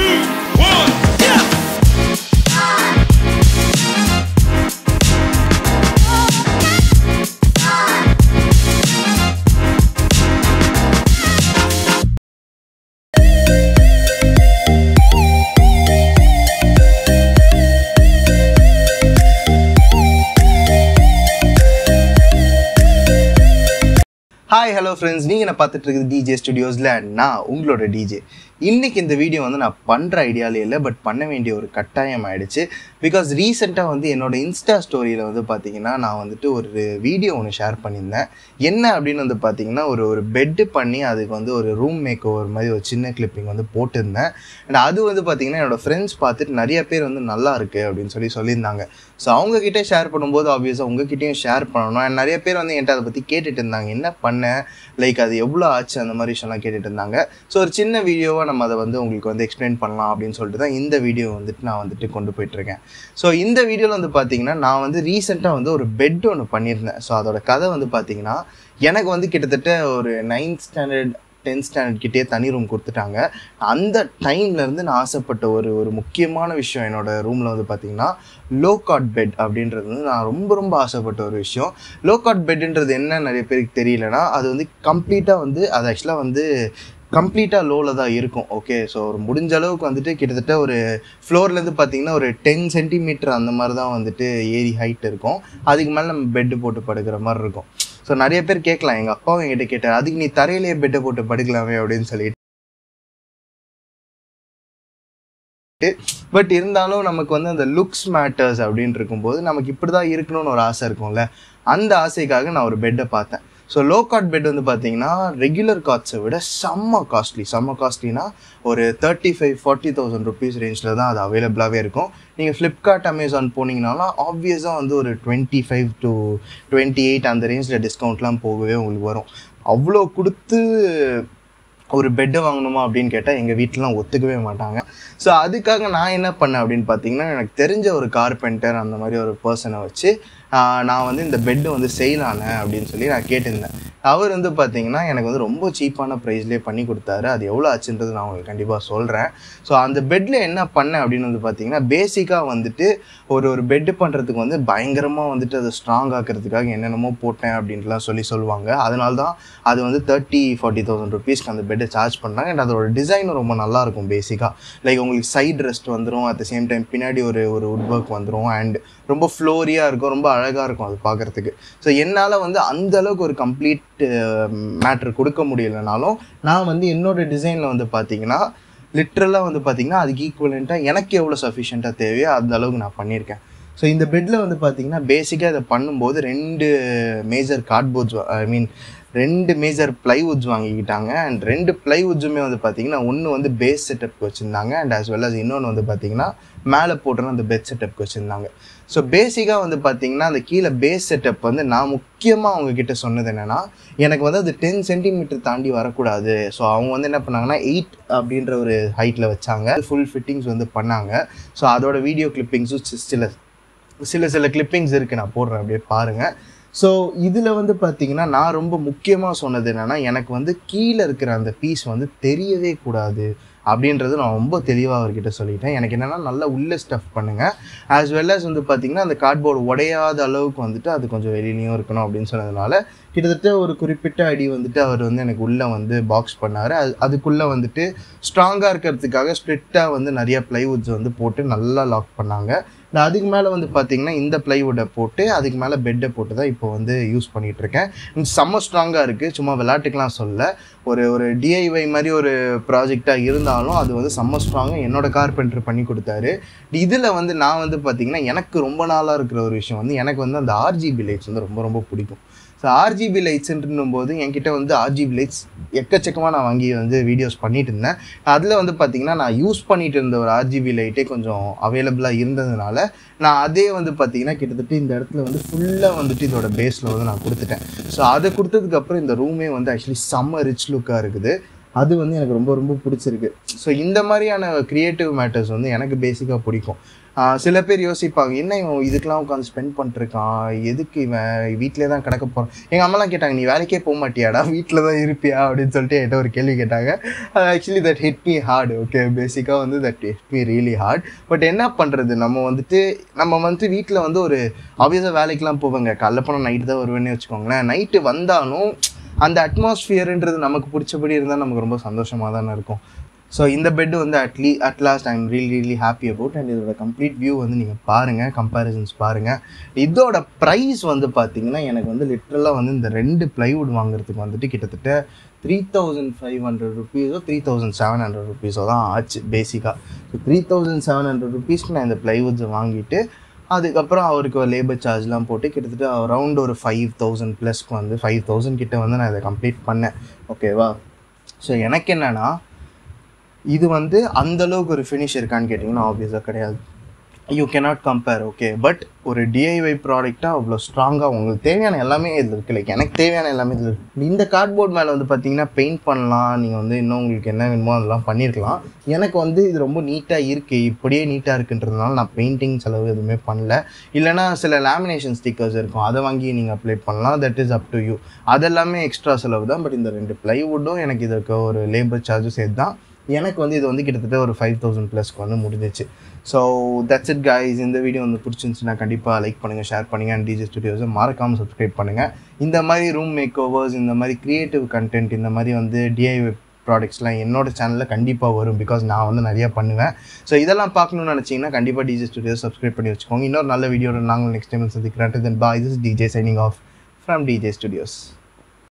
one, yeah! Hi hello friends நீங்கள் நான் பார்த்துட்டு இருக்குது டிஜே ஸ்டுடியோஸில் நான் உங்களோட டிஜே இன்னைக்கு இந்த வீடியோ வந்து நான் பண்ணுற ஐடியாலே இல்லை பட் பண்ண வேண்டிய ஒரு கட்டாயம் ஆயிடுச்சு பிகாஸ் ரீசெண்டாக வந்து என்னோட இன்ஸ்டா ஸ்டோரியில் வந்து பார்த்தீங்கன்னா நான் வந்துட்டு ஒரு வீடியோ ஒன்று ஷேர் பண்ணியிருந்தேன் என்ன அப்படின்னு வந்து பார்த்தீங்கன்னா ஒரு ஒரு பெட்டு பண்ணி அதுக்கு வந்து ஒரு ரூம் மேக் ஓவர் மாதிரி ஒரு சின்ன கிளிப்பிங் வந்து போட்டிருந்தேன் அண்ட் அது வந்து பார்த்தீங்கன்னா என்னோட ஃப்ரெண்ட்ஸ் பார்த்துட்டு நிறைய பேர் வந்து நல்லா இருக்கு அப்படின்னு சொல்லி சொல்லியிருந்தாங்க ஸோ அவங்கக்கிட்ட ஷேர் பண்ணும்போது ஆப்வியஸாக உங்ககிட்டயும் ஷேர் பண்ணணும் அண்ட் நிறைய பேர் வந்து என்கிட்ட அதை பற்றி கேட்டுட்டு இருந்தாங்க என்ன பண்ண லைக் அது எவ்வளோ ஆச்சு அந்த மாதிரி விஷயம்லாம் கேட்டுட்டு இருந்தாங்க ஸோ ஒரு சின்ன வீடியோவாக நம்ம அதை வந்து உங்களுக்கு வந்து எக்ஸ்பிளைன் பண்ணலாம் அப்படின்னு சொல்லிட்டு தான் இந்த வீடியோ வந்துட்டு நான் வந்துட்டு கொண்டு போயிட்டுருக்கேன் ஸோ இந்த வீடியோவில் வந்து பார்த்தீங்கன்னா நான் வந்து ரீசெண்டாக வந்து ஒரு பெட் ஒன்று பண்ணியிருந்தேன் ஸோ அதோட கதை வந்து பார்த்தீங்கன்னா எனக்கு வந்து கிட்டத்தட்ட ஒரு நைன்த் ஸ்டாண்டர்ட் டென்த் ஸ்டாண்டர்ட் கிட்டே தனி ரூம் கொடுத்துட்டாங்க அந்த டைம்லேருந்து நான் ஆசைப்பட்ட ஒரு ஒரு முக்கியமான விஷயம் என்னோட ரூமில் வந்து பார்த்தீங்கன்னா லோ காட் பெட் அப்படின்றது வந்து நான் ரொம்ப ரொம்ப ஆசைப்பட்ட ஒரு விஷயம் லோ காட் பெட்ன்றது என்ன நிறைய பேருக்கு தெரியலனா அது வந்து கம்ப்ளீட்டாக வந்து அது ஆக்சுவலாக வந்து கம்ப்ளீட்டாக லோவில் தான் இருக்கும் ஓகே ஸோ ஒரு முடிஞ்ச அளவுக்கு வந்துட்டு கிட்டத்தட்ட ஒரு ஃப்ளோர்லேருந்து பார்த்தீங்கன்னா ஒரு டென் சென்டிமீட்டர் அந்த மாதிரி தான் வந்துட்டு ஏரி ஹைட் இருக்கும் அதுக்கு மேலே நம்ம பெட்டு போட்டு படுக்கிற மாதிரி இருக்கும் ஸோ நிறைய பேர் கேட்கலாம் எங்கள் அப்பாவும் என்கிட்ட கேட்டார் அதுக்கு நீ தரையிலேயே பெட்டை போட்டு படுக்கலாமே அப்படின்னு சொல்லிட்டு பட் இருந்தாலும் நமக்கு வந்து அந்த லுக்ஸ் மேட்டர்ஸ் அப்படின்னு இருக்கும்போது நமக்கு இப்படி தான் இருக்கணும்னு ஒரு ஆசை இருக்கும்ல அந்த ஆசைக்காக நான் ஒரு பெட்டை பார்த்தேன் ஸோ லோ காட் பெட் வந்து பார்த்தீங்கன்னா ரெகுலர் காட்ஸை விட செம்ம காஸ்ட்லி செம்ம காஸ்ட்லினா ஒரு thirty five forty thousand rupees ரேஞ்சில் தான் அது அவைலபிளாகவே இருக்கும் நீங்கள் ஃப்ளிப்கார்ட் அமேசான் போனீங்கனாலும் ஆப்வியஸாக வந்து ஒரு twenty five to twenty eight அந்த ரேஞ்சில் டிஸ்கவுண்ட்லாம் போகவே உங்களுக்கு வரும் அவ்வளோ கொடுத்து ஒரு பெட்டை வாங்கணுமா அப்படின்னு கேட்டால் எங்கள் வீட்டிலலாம் ஒத்துக்கவே மாட்டாங்க ஸோ அதுக்காக நான் என்ன பண்ணேன் அப்படின்னு பார்த்தீங்கன்னா எனக்கு தெரிஞ்ச ஒரு கார்பெண்டர் அந்த மாதிரி ஒரு பர்சனை வச்சு ஆஹ், நான் வந்து இந்த பெட்டு வந்து செய்யலானே அப்படின்னு சொல்லி நான் கேட்டிருந்தேன் அவர் வந்து பார்த்தீங்கன்னா எனக்கு வந்து ரொம்ப சீப்பான ப்ரைஸ்லேயே பண்ணி கொடுத்தாரு அது எவ்வளோ ஆச்சுன்றது நான் உங்களுக்கு கண்டிப்பாக சொல்கிறேன் ஸோ அந்த பெட்டில் என்ன பண்ணேன் அப்படின்னு வந்து பார்த்தீங்கன்னா பேசிக்காக வந்துட்டு ஒரு ஒரு பெட்டு பண்ணுறதுக்கு வந்து பயங்கரமாக வந்துட்டு அதை ஸ்ட்ராங் ஆக்கிறதுக்காக என்னென்னமோ போட்டேன் அப்படின்ட்டுலாம் சொல்லி சொல்லுவாங்க அதனால தான் அது வந்து தேர்ட்டி ஃபார்ட்டி தௌசண்ட் ருபீஸ்க்கு அந்த பெட்டை சார்ஜ் பண்ணாங்க அண்ட் அதோட டிசைனும் ரொம்ப நல்லா இருக்கும் பேசிக்காக லைக் உங்களுக்கு சைடு ரெஸ்ட் வந்துடும் அட் த சேம் டைம் பின்னாடி ஒரு ஒரு உட் ஒர்க் வந்துடும் அண்ட் ரொம்ப ஃப்ளோரியாக இருக்கும் ரொம்ப அழகாக இருக்கும் அது பார்க்குறதுக்கு ஸோ என்னால் வந்து அந்த அளவுக்கு ஒரு கம்ப்ளீட் மேட்ரு கொடுக்க முடியலனாலும் நான் வந்து என்னோட டிசைனில் வந்து பார்த்தீங்கன்னா லிட்ரலாக வந்து பார்த்தீங்கன்னா அதுக்கு ஈக்குவலண்ட்டாக எனக்கு எவ்வளோ சஃபிஷியண்ட்டாக தேவையோ அந்த அளவுக்கு நான் பண்ணியிருக்கேன் ஸோ இந்த பெட்டில் வந்து பார்த்தீங்கன்னா பேசிக்காக இதை பண்ணும்போது ரெண்டு மேஜர் கார்ட்போர்ட்ஸ் ஐ மீன் ரெண்டு மேஜர் ப்ளைவுட்ஸ் வாங்கிக்கிட்டாங்க அண்ட் ரெண்டு ப்ளைவுட்ஸுமே வந்து பார்த்தீங்கன்னா ஒன்று வந்து பேஸ் செட்டப்க்கு வச்சுருந்தாங்க அண்ட் as well as இன்னொன்று வந்து பார்த்தீங்கன்னா மேலே போட்டுன அந்த பெட் செட்டப்க்கு வச்சுருந்தாங்க ஸோ பேசிக்காக வந்து பார்த்தீங்கன்னா அந்த கீழே பேஸ் செட்டப் வந்து நான் முக்கியமாக அவங்க கிட்ட சொன்னது என்னென்னா எனக்கு வந்து அது டென் சென்டிமீட்டர் தாண்டி வரக்கூடாது ஸோ அவங்க வந்து என்ன பண்ணாங்கன்னா எயிட் அப்படின்ற ஒரு ஹைட்டில் வச்சாங்க ஃபுல் ஃபிட்டிங்ஸ் வந்து பண்ணாங்க ஸோ அதோட வீடியோ கிளிப்பிங்ஸும் சில சில சில கிளிப்பிங்ஸ் இருக்குது நான் போடுறேன் அப்படியே பாருங்கள் ஸோ இதில் வந்து பார்த்தீங்கன்னா நான் ரொம்ப முக்கியமாக சொன்னது என்னென்னா எனக்கு வந்து கீழே இருக்கிற அந்த பீஸ் வந்து தெரியவே கூடாது அப்படின்றது நான் ரொம்ப தெளிவாக அவர்கிட்ட சொல்லிட்டேன் எனக்கு என்னென்னா நல்லா உள்ள ஸ்டஃப் பண்ணுங்கள் ஆஸ் வெல் as வந்து பார்த்தீங்கன்னா அந்த கார்ட்போர்டு உடையாத அளவுக்கு வந்துட்டு அது கொஞ்சம் வெளியிலையும் இருக்கணும் அப்படின்னு சொன்னதுனால கிட்டத்தட்ட ஒரு குறிப்பிட்ட அடி வந்துட்டு அவர் வந்து எனக்கு உள்ளே வந்து பாக்ஸ் பண்ணார் அது அதுக்குள்ளே வந்துட்டு ஸ்ட்ராங்காக இருக்கிறதுக்காக ஸ்ப்ளிட்டாக வந்து நிறைய ப்ளைவுட்ஸ் வந்து போட்டு நல்லா லாக் பண்ணாங்க நான் அதுக்கு மேலே வந்து பார்த்தீங்கன்னா இந்த ப்ளைவுட்டை போட்டு அதுக்கு மேலே பெட்டை போட்டு தான் இப்போ வந்து யூஸ் பண்ணிகிட்டு இருக்கேன் செம்ம ஸ்ட்ராங்காக இருக்குது சும்மா விளையாட்டுக்கெலாம் சொல்ல ஒரு ஒரு டிஐஒய் மாதிரி ஒரு ப்ராஜெக்டாக இருந்தாலும் அது வந்து செம்ம ஸ்ட்ராங்காக என்னோட கார்பெண்டர் பண்ணி கொடுத்தாரு இதில் வந்து நான் வந்து பார்த்தீங்கன்னா எனக்கு ரொம்ப நாளாக இருக்கிற ஒரு விஷயம் வந்து எனக்கு வந்து அந்த ஆர்ஜிபி லைட்ஸ் வந்து ரொம்ப ரொம்ப பிடிக்கும் ஸோ ஆர்ஜிபி லைட்ஸ்ன்றும் போது என்கிட்ட வந்து ஆர்ஜிபி லைட்ஸ் எக்கச்சக்கமாக நான் வாங்கி வந்து வீடியோஸ் பண்ணிட்டு இருந்தேன் அதில் வந்து பார்த்தீங்கன்னா நான் யூஸ் பண்ணிட்டு இருந்த ஒரு ஆர்ஜிபி லைட்டே கொஞ்சம் அவைலபிளாக இருந்ததுனால நான் அதே வந்து பார்த்தீங்கன்னா கிட்டத்தட்ட இந்த இடத்துல வந்து ஃபுல்லாக வந்துட்டு இதோட பேஸில் வந்து நான் கொடுத்துட்டேன் ஸோ அதை கொடுத்ததுக்கப்புறம் இந்த ரூமே வந்து ஆக்சுவலி செம்ம ரிச் லுக்காக இருக்குது அது வந்து எனக்கு ரொம்ப ரொம்ப பிடிச்சிருக்கு ஸோ இந்த மாதிரியான க்ரியேட்டிவ் மேட்டர்ஸ் வந்து எனக்கு பேசிக்காக பிடிக்கும் ஆஹ் சில பேர் யோசிப்பாங்க என்ன இவன் இதுக்கெல்லாம் உட்காந்து ஸ்பெண்ட் பண்ணிட்டுருக்கான் எதுக்கு இவன் வீட்டிலே தான் கிடக்க போகிறான் எங்கள் அம்மாலாம் கேட்டாங்க நீ வேலைக்கே போக மாட்டியாடா வீட்டில் தான் இருப்பியா அப்படின்னு சொல்லிட்டு என்கிட்ட ஒரு கேள்வி கேட்டாங்க actually that hit me hard okay பேசிக்காக வந்து that hit me really hard but என்ன பண்ணுறது நம்ம வந்துட்டு நம்ம வந்துட்டு வீட்டில் வந்து ஒரு ஆப்வியஸாக வேலைக்கெலாம் போவாங்க காலைல போனால் நைட்டு தான் வருவேன்னு வச்சுக்கோங்களேன் நைட்டு வந்தாலும் அந்த அட்மாஸ்ஃபியருன்றது நமக்கு பிடிச்சபடி இருந்தால் நமக்கு ரொம்ப சந்தோஷமாக தானே இருக்கும் ஸோ இந்த பெட் வந்து அட்லீ at last I am really really happy about and இதோட கம்ப்ளீட் வியூ வந்து நீங்கள் பாருங்கள் கம்பேரிசன்ஸ் பாருங்கள் இதோட ப்ரைஸ் வந்து பார்த்தீங்கன்னா எனக்கு வந்து லிட்ரலாக வந்து இந்த ரெண்டு ப்ளைவுட் வாங்குறதுக்கு வந்துட்டு கிட்டத்தட்ட த்ரீ தௌசண்ட் ஃபைவ் ஹண்ட்ரட் ருபீஸோ த்ரீ தௌசண்ட் செவன் ஹண்ட்ரட் ருபீஸோ தான் ஆச்சு பேசிக்காக so three thousand seven hundred ருபீஸ்க்கு நான் இந்த ப்ளைவுட்ஸை வாங்கிட்டு அதுக்கப்புறம் அவருக்கு ஒரு லேபர் சார்ஜ்லாம் போட்டு கிட்டத்தட்ட அரௌண்ட் ஒரு ஃபைவ் தௌசண்ட் ப்ளஸ்க்கு வந்து ஃபைவ் தௌசண்ட் கிட்ட வந்து நான் இதை கம்ப்ளீட் பண்ணேன் ஓகேவா ஸோ எனக்கு என்னென்னா இது வந்து அந்த அளவுக்கு ஒரு ஃபினிஷ் இருக்கான்னு கேட்டிங்கன்னா ஆப்வியஸாக கிடையாது you cannot compare okay but ஒரு டிஐஒய் ப்ராடக்டாக அவ்வளோ ஸ்ட்ராங்காக உங்களுக்கு தேவையான எல்லாமே இதில் இருக்குது லைக் எனக்கு தேவையான எல்லாமே இதில் இருக்குது இந்த கார்ட்போர்ட் மேலே வந்து பார்த்தீங்கன்னா பெயிண்ட் பண்ணலாம் நீங்கள் வந்து இன்னும் உங்களுக்கு என்ன வேணுமோ அதெல்லாம் பண்ணியிருக்கலாம் எனக்கு வந்து இது ரொம்ப நீட்டாக இருக்குது இப்படியே நீட்டாக இருக்குன்றதுனால நான் பெயிண்டிங் செலவு எதுவுமே பண்ணல இல்லைனா சில லேமினேஷன் ஸ்டிக்கர்ஸ் இருக்கும் அதை வாங்கி நீங்கள் அப்ளை பண்ணலாம் that is up to you அதெல்லாமே எக்ஸ்ட்ரா செலவு தான் பட் இந்த ரெண்டு ப்ளைவுட்டும் எனக்கு இதுக்கு ஒரு லேபர் சார்ஜும் சேர்த்து தான் எனக்கு வந்து இது வந்து கிட்டத்தட்ட ஒரு ஃபைவ் தௌசண்ட் ப்ளஸ்க்கு வந்து முடிஞ்சிச்சு ஸோ தட்ஸ் இட் கைஸ் இந்த வீடியோ வந்து பிடிச்சிருந்துச்சுன்னா கண்டிப்பாக லைக் பண்ணுங்கள் ஷேர் பண்ணுங்கள் அண்ட் டிஜே ஸ்டுடியோஸை மறக்காமல் சப்ஸ்கிரைப் பண்ணுங்கள் இந்த மாதிரி ரூம் மேக் ஓவர்ஸ் இந்த மாதிரி க்ரியேட்டிவ் கண்டென்ட் இந்த மாதிரி வந்து டிஐவி ப்ராடக்ட்ஸ்லாம் என்னோட சேனலில் கண்டிப்பாக வரும் பிகாஸ் நான் வந்து நிறையா பண்ணுவேன் ஸோ இதெல்லாம் பார்க்கணும்னு நினச்சிங்கன்னா கண்டிப்பாக டிஜே ஸ்டுடியோஸ் சப்ஸ்கிரைப் பண்ணி வச்சுக்கோங்க இன்னொரு நல்ல வீடியோட நாங்கள் நெக்ஸ்ட் டைம் சந்திக்கிறேன் தென் பா இது DJ signing off from DJ studios